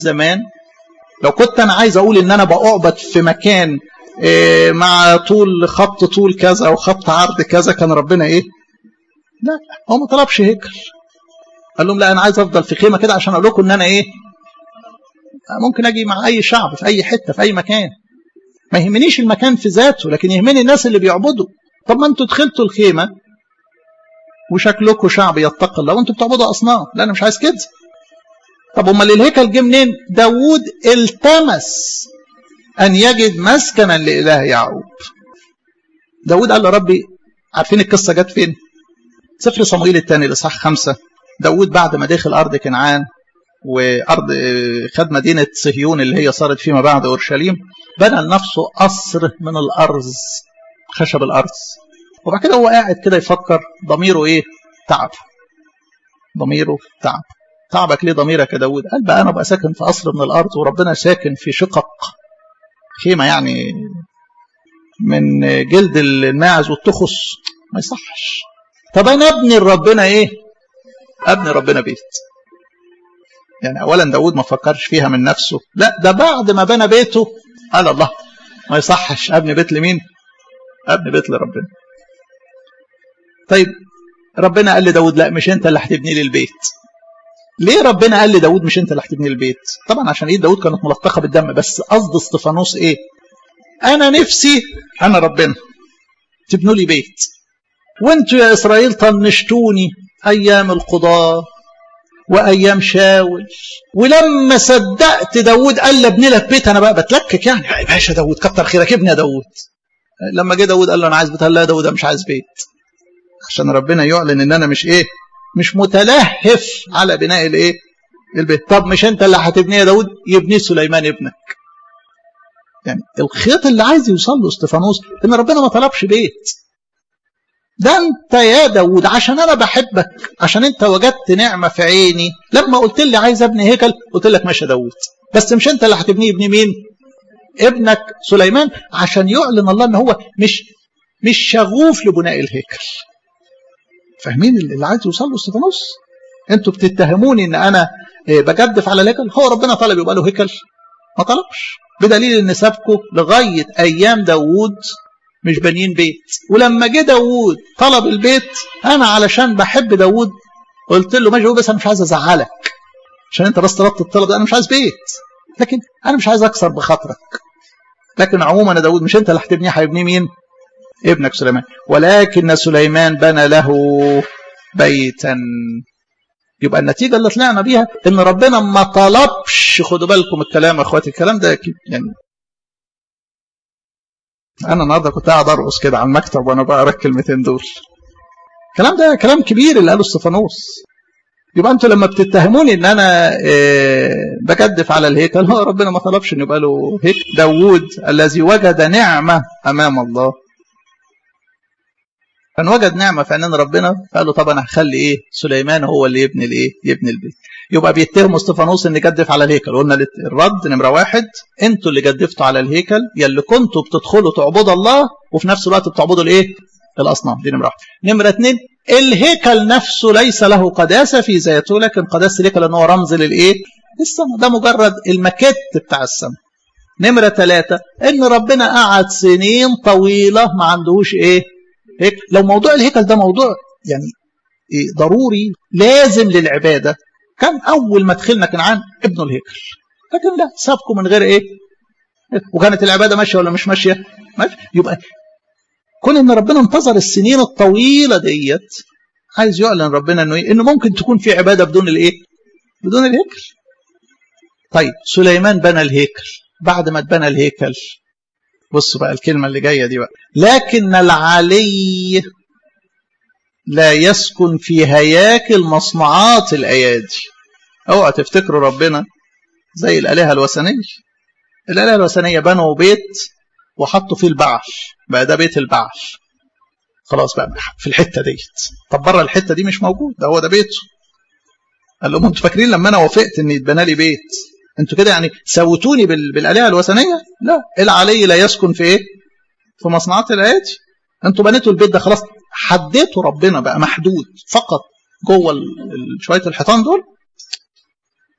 زمان لو كنت انا عايز اقول ان انا بأعبد في مكان إيه مع طول خط طول كذا وخط عرض كذا كان ربنا ايه لا هو ما طلبش هيكل قال لهم لا انا عايز افضل في خيمه كده عشان اقول لكم ان انا ايه ممكن اجي مع اي شعب في اي حته في اي مكان ما يهمنيش المكان في ذاته لكن يهمني الناس اللي بيعبدوا طب ما انتوا دخلتوا الخيمه وشكلكم شعب يتقي الله وانتوا بتعبدوا اصنام لا انا مش عايز كده طب امال الهيكل جه منين داوود التمس ان يجد مسكنا لاله يعقوب داوود قال لربي عارفين القصه جت فين سفر صموئيل الثاني الاصحاح خمسة داوود بعد ما دخل ارض كنعان وارض خد مدينه صهيون اللي هي صارت فيما بعد اورشليم بنى لنفسه قصر من الارز خشب الارز وبعد كده هو قاعد كده يفكر ضميره ايه تعب ضميره تعب تعبك ليه ضميرك يا داود قال بقى انا ابقى ساكن في قصر من الارض وربنا ساكن في شقق خيمه يعني من جلد الماعز والتخص ما يصحش طب انا ابني لربنا ايه ابني ربنا بيت يعني اولا داود ما فكرش فيها من نفسه لا ده بعد ما بنى بيته قال الله ما يصحش ابني بيت لمين ابني بيت لربنا طيب ربنا قال لداود لا مش انت اللي هتبني لي البيت ليه ربنا قال لداود مش انت اللي هتبني لي البيت طبعا عشان ايد داود كانت ملطخه بالدم بس قصد استفانوس ايه انا نفسي انا ربنا تبنوا لي بيت وانتوا يا اسرائيل طنشتوني ايام القضاه وايام شاول ولما صدقت داود قال لي ابني لك بيت انا بقى بتلكك يعني يا باشا داود كتر خيرك ابني يا داود لما جه داود قال له انا عايز بيت قال لا يا داود مش عايز بيت عشان ربنا يعلن ان انا مش ايه مش متلهف على بناء الايه البيت طب مش انت اللي هتبنيه يا داود يبنيه سليمان ابنك يعني الخيط اللي عايز يوصل له استفانوس ان ربنا ما طلبش بيت ده انت يا داود عشان انا بحبك عشان انت وجدت نعمه في عيني لما قلت لي عايز ابني هيكل قلت لك ماشي يا داود بس مش انت اللي هتبنيه ابن مين ابنك سليمان عشان يعلن الله ان هو مش مش شغوف لبناء الهيكل فاهمين اللي عايز يوصل له استفانوس انتوا بتتهموني ان انا بجدف على الهيكل هو ربنا طلب يبقى له هيكل ما طلبش بدليل ان سابكم لغايه ايام داوود مش بانيين بيت ولما جه داوود طلب البيت انا علشان بحب داوود قلت له ماشي بس انا مش عايز ازعلك عشان انت بس طلبت الطلب ده انا مش عايز بيت لكن انا مش عايز اكسر بخاطرك لكن عموما يا داوود مش انت اللي هتبنيه هيبنيه مين ابنك سليمان ولكن سليمان بنى له بيتا يبقى النتيجه اللي طلعنا بيها ان ربنا ما طلبش خدوا بالكم الكلام يا اخواتي الكلام ده يعني انا النهارده كنت قاعد ارقص كده على المكتب وانا بقرا الكلمتين دول الكلام ده كلام كبير اللي قاله استفانوس يبقى انتوا لما بتتهموني ان انا إيه بجدف على الهيكل هو ربنا ما طلبش ان يبقى له هيكل داوود الذي وجد نعمه امام الله كان وجد نعمه في عينين ربنا فقال له طب انا هخلي ايه سليمان هو اللي يبني الايه يبني البيت يبقى بيتهموا استفانوس ان جدف على الهيكل قلنا الرد نمره واحد انتوا اللي جدفتوا على الهيكل يا اللي كنتوا بتدخلوا تعبدوا الله وفي نفس الوقت بتعبدوا الايه الاصنام دي نمره واحد نمره اثنين الهيكل نفسه ليس له قداسه في ذاته لكن قداسه الهيكل ان هو رمز للايه السماء ده مجرد المكت بتاع السماء نمره ثلاثه ان ربنا قعد سنين طويله ما عندهوش ايه هيك لو موضوع الهيكل ده موضوع يعني إيه ضروري لازم للعباده كان اول ما دخلنا كنعان ابنوا الهيكل لكن لا سابكم من غير ايه وكانت العباده ماشيه ولا مش ماشيه ماشي يبقى كون ان ربنا انتظر السنين الطويله ديت عايز يعلن ربنا انه ايه انه ممكن تكون في عباده بدون الايه بدون الهيكل طيب سليمان بنى الهيكل بعد ما اتبنى الهيكل بصوا بقى الكلمة اللي جاية دي بقى لكن العلي لا يسكن في هياكل مصنعات الأيادي اوعى تفتكروا ربنا زي الآلهة الوثنية الآلهة الوثنية بنوا بيت وحطوا فيه البعل بقى ده بيت البعل خلاص بقى في الحتة ديت طب بره الحتة دي مش موجود ده هو ده بيته قال لهم انتوا فاكرين لما انا وافقت ان يتبنى لي بيت انتوا كده يعني سوتوني بالالهه الوثنيه لا العلي لا يسكن في ايه في مصنعات الايادي انتوا بنيتوا البيت ده خلاص حددتوا ربنا بقى محدود فقط جوه شويه الحيطان دول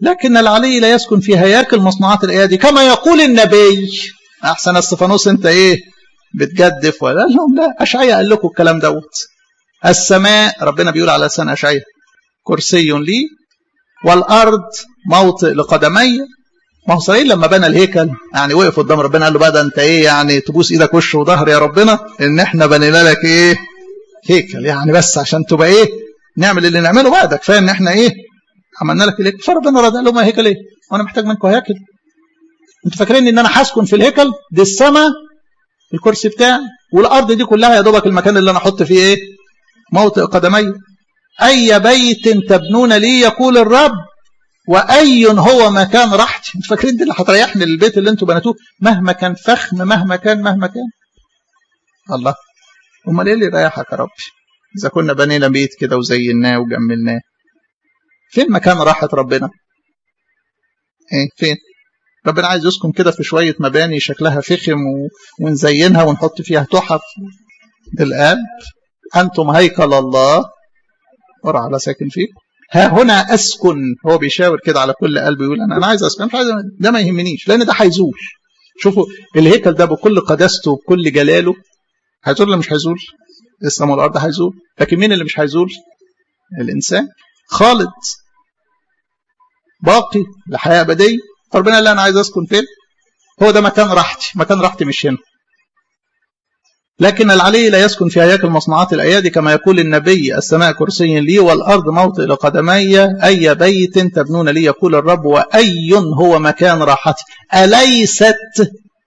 لكن العلي لا يسكن في هياكل مصنوعات الايادي كما يقول النبي احسن استفانوس انت ايه بتجدف ولا لهم لا اشعياء قال لكم الكلام دوت السماء ربنا بيقول على لسان اشعياء كرسي لي والارض موطئ لقدمي ما هو اسرائيل لما بنى الهيكل يعني وقف قدام ربنا قال له بقى ده انت ايه يعني تبوس ايدك وش وظهر يا ربنا ان احنا بنينا لك ايه هيكل يعني بس عشان تبقى ايه نعمل اللي نعمله بقى ده كفايه ان احنا ايه عملنا لك الهيكل فربنا رد قال لهم هيكل ايه وانا محتاج منكم هيكل انتوا فاكرين ان انا هسكن في الهيكل دي السماء الكرسي بتاعي والارض دي كلها يا دوبك المكان اللي انا احط فيه ايه موطئ قدمي اي بيت تبنون لي يقول الرب واي هو مكان راحتي انتوا فاكرين دي اللي هتريحني للبيت اللي انتوا بنيتوه مهما كان فخم مهما كان مهما كان الله امال ايه اللي يريحك يا ربي اذا كنا بنينا بيت كده وزيناه وجملناه فين مكان راحه ربنا ايه فين ربنا عايز يسكن كده في شويه مباني شكلها فخم و... ونزينها ونحط فيها تحف الاب انتم هيكل الله ورع على ساكن فيكم ها هنا اسكن هو بيشاور كده على كل قلب يقول انا انا عايز اسكن مش عايز ده ما يهمنيش لان ده هيزول شوفوا الهيكل ده بكل قداسته وبكل جلاله هيزول ولا مش هيزول؟ السماء والارض هيزول لكن مين اللي مش هيزول؟ الانسان خالد باقي لحياه ابديه فربنا قال لي انا عايز اسكن فين؟ هو ده مكان راحتي مكان راحتي مش هنا لكن العلي لا يسكن في هياكل مصنوعات الايادي كما يقول النبي السماء كرسي لي والارض موطئ لقدمي اي بيت تبنون لي يقول الرب واي هو مكان راحتي اليست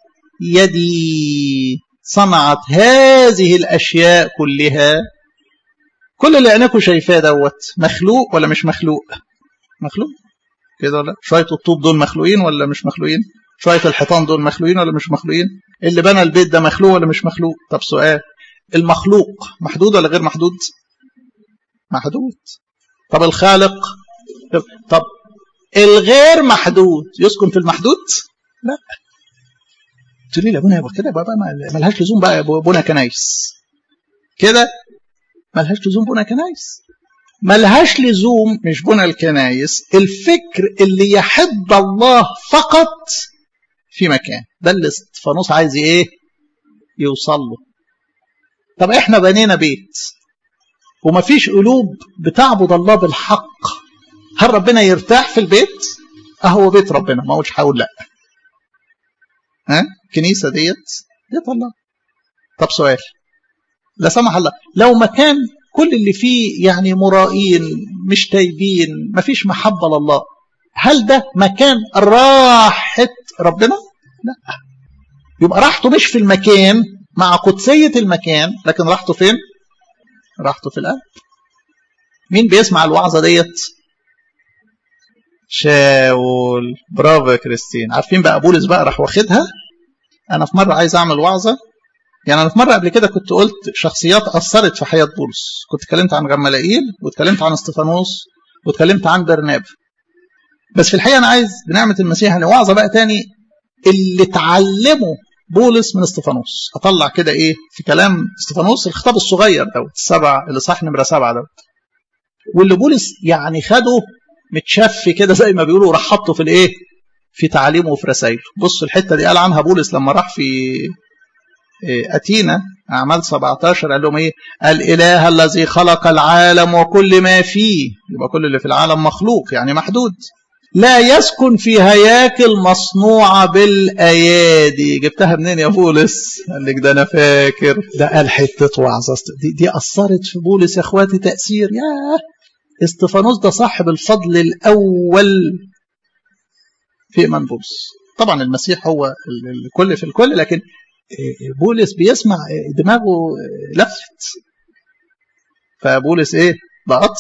يدي صنعت هذه الاشياء كلها كل اللي عينكم شايفاه دوت مخلوق ولا مش مخلوق مخلوق كده ولا شويه الطوب دول مخلوقين ولا مش مخلوقين شويه الحيطان دول مخلوقين ولا مش مخلوقين اللي بنى البيت ده مخلوق ولا مش مخلوق طب سؤال المخلوق محدود ولا غير محدود محدود طب الخالق طب الغير محدود يسكن في المحدود لا قلت لي يا ابونا يبقى كده بقى ملهاش لزوم بقى بنا كنايس كده ملهاش لزوم بنا كنايس ملهاش لزوم مش بنا الكنايس الفكر اللي يحب الله فقط في مكان ده اللي استفانوس عايز ايه يوصل له طب احنا بنينا بيت ومفيش قلوب بتعبد الله بالحق هل ربنا يرتاح في البيت اهو بيت ربنا ما هوش هقول لا ها الكنيسه ديت بيت الله طب سؤال لا سمح الله لو مكان كل اللي فيه يعني مرائين مش تايبين مفيش محبه لله هل ده مكان راحة ربنا؟ لا يبقى راحته مش في المكان مع قدسية المكان لكن راحته فين؟ راحته في القلب مين بيسمع الوعظة ديت؟ شاول برافو يا كريستين عارفين بقى بولس بقى راح واخدها انا في مره عايز اعمل وعظه يعني انا في مره قبل كده كنت قلت شخصيات اثرت في حياه بولس كنت اتكلمت عن غمالائيل واتكلمت عن استفانوس واتكلمت عن برنابا بس في الحقيقه انا عايز بنعمه المسيح يعني وعظه بقى تاني اللي اتعلمه بولس من استفانوس اطلع كده ايه في كلام استفانوس الخطاب الصغير دوت السبع اللي صح نمره سبعه دوت واللي بولس يعني خده متشف كده زي ما بيقولوا راح حطه في الايه في تعليمه وفي رسائله بصوا الحته دي قال عنها بولس لما راح في أتينا أعمال 17 قال لهم إيه؟ الإله الذي خلق العالم وكل ما فيه يبقى كل اللي في العالم مخلوق يعني محدود لا يسكن في هياكل مصنوعة بالأيادي جبتها منين يا بولس قال لك ده أنا فاكر ده قال حتة وعظة دي, دي أثرت في بولس يا إخواتي تأثير ياه استفانوس ده صاحب الفضل الأول في إيمان بولس طبعا المسيح هو الكل في الكل لكن بولس بيسمع دماغه لفت فبولس ايه ضغط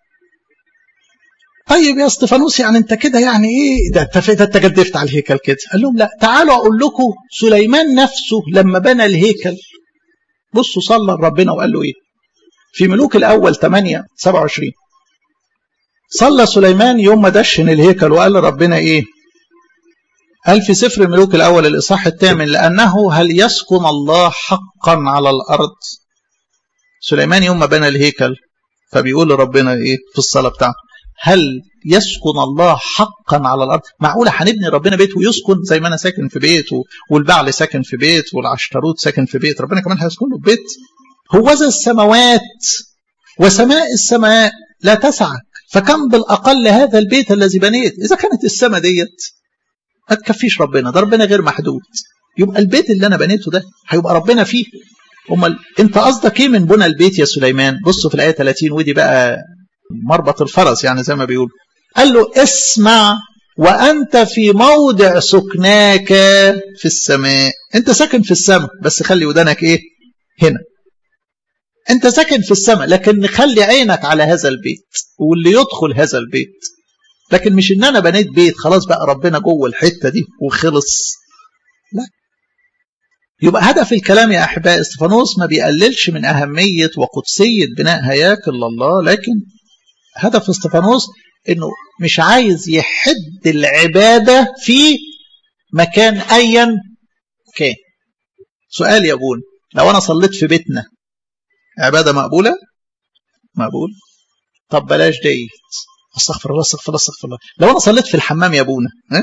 طيب يا استفانوس يعني انت كده يعني ايه ده انت ده انت جدفت على الهيكل كده قال لهم لا تعالوا اقول لكم سليمان نفسه لما بنى الهيكل بصوا صلى لربنا وقال له ايه في ملوك الاول 8 27 صلى سليمان يوم ما دشن الهيكل وقال لربنا ايه قال في سفر الملوك الأول الإصحاح الثامن لأنه هل يسكن الله حقا على الأرض سليمان يوم ما بنى الهيكل فبيقول لربنا إيه في الصلاة بتاعته هل يسكن الله حقا على الارض معقوله هنبني ربنا بيت ويسكن زي ما انا ساكن في بيت والبعل ساكن في بيت والعشتروت ساكن في بيت ربنا كمان هيسكن له في بيت هوذا السماوات وسماء السماء لا تسعك فكم بالاقل هذا البيت الذي بنيت اذا كانت السماء ديت ما تكفيش ربنا ده ربنا غير محدود يبقى البيت اللي انا بنيته ده هيبقى ربنا فيه امال انت قصدك ايه من بنى البيت يا سليمان بصوا في الايه 30 ودي بقى مربط الفرس يعني زي ما بيقول قال له اسمع وانت في موضع سكناك في السماء انت ساكن في السماء بس خلي ودانك ايه هنا انت ساكن في السماء لكن خلي عينك على هذا البيت واللي يدخل هذا البيت لكن مش ان انا بنيت بيت خلاص بقى ربنا جوه الحته دي وخلص لا يبقى هدف الكلام يا احباء استفانوس ما بيقللش من اهميه وقدسيه بناء هياكل الله لكن هدف استفانوس انه مش عايز يحد العباده في مكان ايا كان سؤال يا ابونا لو انا صليت في بيتنا عباده مقبوله مقبول طب بلاش ديت استغفر الله استغفر الله استغفر الله لو انا صليت في الحمام يا ابونا ها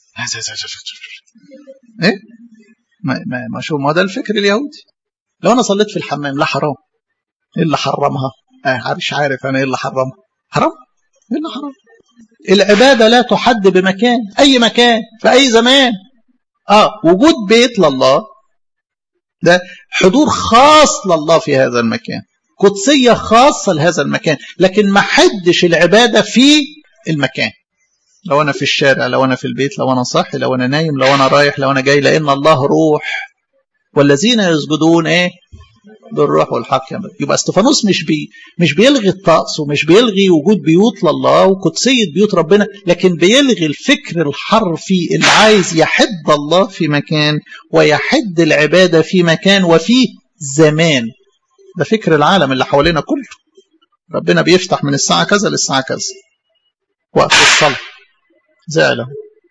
ايه ما ما ما شو ما ده الفكر اليهودي لو انا صليت في الحمام لا حرام ايه اللي حرمها اه مش عارف انا ايه اللي حرمها حرام ايه اللي حرام العباده لا تحد بمكان اي مكان في اي زمان اه وجود بيت لله ده حضور خاص لله في هذا المكان قدسيه خاصه لهذا المكان لكن ما حدش العباده في المكان لو انا في الشارع لو انا في البيت لو انا صاحي لو انا نايم لو انا رايح لو انا جاي لان الله روح والذين يسجدون ايه بالروح والحق يبقى استفانوس مش بي مش بيلغي الطقس ومش بيلغي وجود بيوت لله وقدسيه بيوت ربنا لكن بيلغي الفكر الحرفي اللي عايز يحد الله في مكان ويحد العباده في مكان وفي زمان ده فكر العالم اللي حوالينا كله ربنا بيفتح من الساعه كذا للساعه كذا وقت الصلاه زعله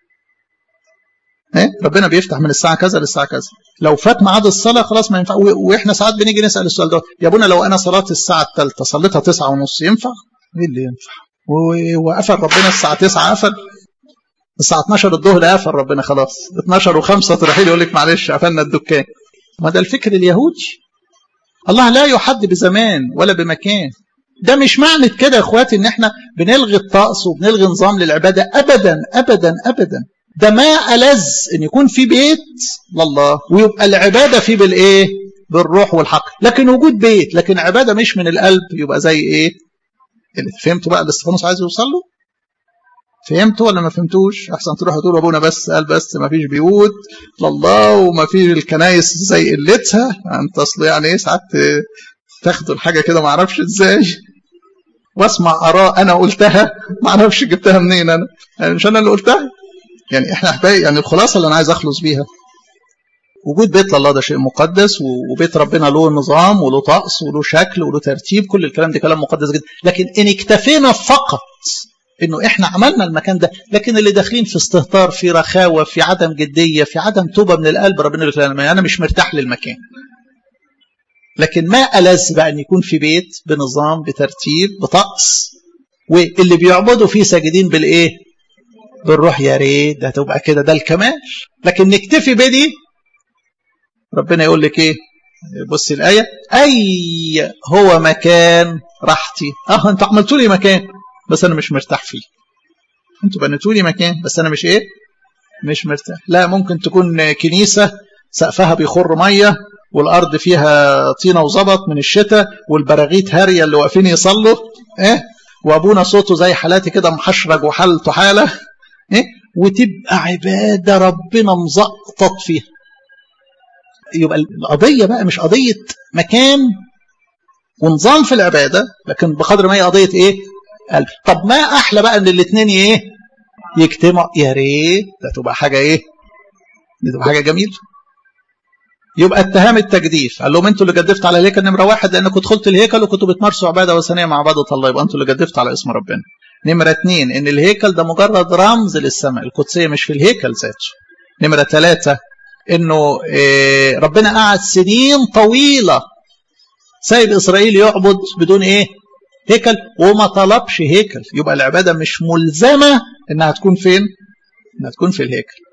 ايه ربنا بيفتح من الساعه كذا للساعه كذا لو فات ميعاد الصلاه خلاص ما ينفع واحنا ساعات بنيجي نسال السؤال ده يا ابونا لو انا صلاه الساعه الثالثه صليتها تسعة ونص ينفع ايه اللي ينفع وقفل ربنا الساعه 9 قفل الساعه 12 الظهر قفل ربنا خلاص 12 و5 تروحي يقول لك معلش قفلنا الدكان ما ده الفكر اليهودي الله لا يحد بزمان ولا بمكان ده مش معنى كده يا اخواتي ان احنا بنلغي الطقس وبنلغي نظام للعباده ابدا ابدا ابدا ده ما ألذ ان يكون في بيت لله ويبقى العباده فيه بالايه بالروح والحق لكن وجود بيت لكن عباده مش من القلب يبقى زي ايه فهمتوا بقى اللي استفانوس عايز يوصل له فهمتوا ولا ما فهمتوش احسن تروحوا تقولوا ابونا بس قال بس ما فيش بيوت لله وما فيش الكنايس زي قلتها انت اصل يعني ايه ساعات تاخدوا الحاجه كده ما اعرفش ازاي واسمع اراء انا قلتها ما اعرفش جبتها منين انا يعني مش انا اللي قلتها يعني احنا احبائي يعني الخلاصه اللي انا عايز اخلص بيها وجود بيت الله ده شيء مقدس وبيت ربنا له نظام وله طقس وله شكل وله ترتيب كل الكلام ده كلام مقدس جدا لكن ان اكتفينا فقط انه احنا عملنا المكان ده لكن اللي داخلين في استهتار في رخاوه في عدم جديه في عدم توبه من القلب ربنا يقول انا مش مرتاح للمكان لكن ما ألذ بقى أن يكون في بيت بنظام بترتيب بطقس واللي بيعبدوا فيه ساجدين بالإيه؟ بالروح يا ريت ده تبقى كده ده الكمال لكن نكتفي بدي ربنا يقول لك إيه؟ بص الآية أي هو مكان راحتي أه أنتوا عملتوا لي مكان بس أنا مش مرتاح فيه أنتوا بنيتوا لي مكان بس أنا مش إيه؟ مش مرتاح لا ممكن تكون كنيسة سقفها بيخر ميه والارض فيها طينه وزبط من الشتاء والبراغيث هاريه اللي واقفين يصلوا ايه وابونا صوته زي حالاتي كده محشرج وحالته حاله ايه وتبقى عباده ربنا مزقطط فيها يبقى القضيه بقى مش قضيه مكان ونظام في العباده لكن بقدر ما هي قضيه ايه قلب طب ما احلى بقى ان الاثنين ايه يجتمعوا يا ريت ده تبقى حاجه ايه دي تبقى حاجه جميله يبقى اتهام التجديف قال لهم انتوا اللي جدفتوا على الهيكل نمره واحد لانكم دخلتوا الهيكل وكنتوا بتمارسوا عباده وثنيه مع عباده الله يبقى انتوا اللي جدفتوا على اسم ربنا. نمره اثنين ان الهيكل ده مجرد رمز للسماء القدسيه مش في الهيكل ذاته. نمره ثلاثه انه إيه ربنا قعد سنين طويله سايب اسرائيل يعبد بدون ايه؟ هيكل وما طلبش هيكل يبقى العباده مش ملزمه انها تكون فين؟ انها تكون في الهيكل